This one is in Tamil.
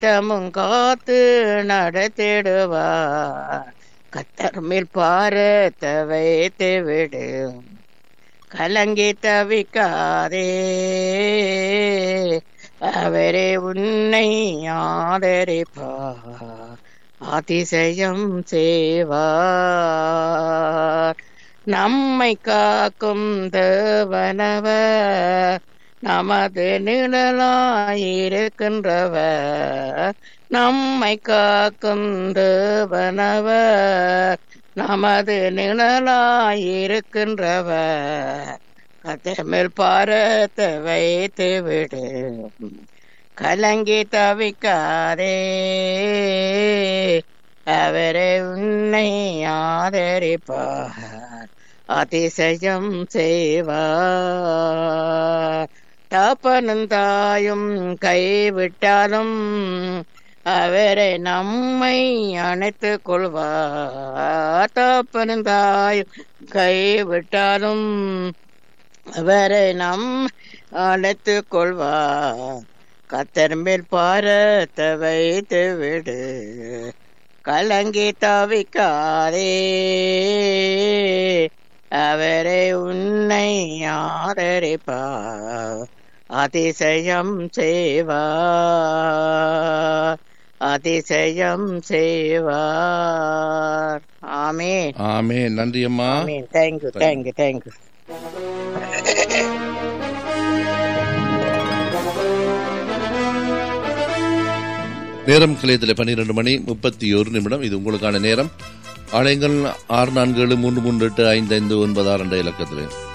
நித்தமும் காத்து நடத்திடுவார் கத்தர் மேல் பாரத்தை வைத்து விடு கலங்கி தவிக்காதே அவரே உன்னை ஆதரிப்பார் அதிசயம் செய்வார் நம்மை காக்கும் தேவனவர் நமது நிழலாயிருக்கின்றவர் நம்மை காக்கும் தேவனவர் நமது நிழலாயிருக்கின்றவர் கத்தமிழ் பாரத்தை வைத்து விடு கலங்கி தவிக்காதே அவரே உன்னை ஆதரிப்பார் அதிசயம் செய்வார் தப்பனும் தாயும் கைவிட்டாலும் அவரை நம்மை அணைத்து கொள்வார் தப்பனும் தாயும் கைவிட்டாலும் அவரை நம் அழைத்து கொள்வார் கத்தர் மேல் பாரத்தை வைத்து விடு கலங்கி தவிக்காதே அவரை உன்னை ஆதரிப்பார் அதிசயம் செய்வார் அதிசயம் செய்வார் ஆமே ஆமே நன்றி அம்மா ஆமீன் தேங்க்யூ தேங்க்யூ தேங்க்யூ நேரம் கிளையத்தில் பன்னிரண்டு மணி முப்பத்தி ஒரு நிமிடம் இது உங்களுக்கான நேரம் ஆலயங்கள் ஆறு நான்கு ஏழு மூன்று மூன்று எட்டு ஐந்து ஐந்து ஒன்பது ஆறு என்ற இலக்கத்தில்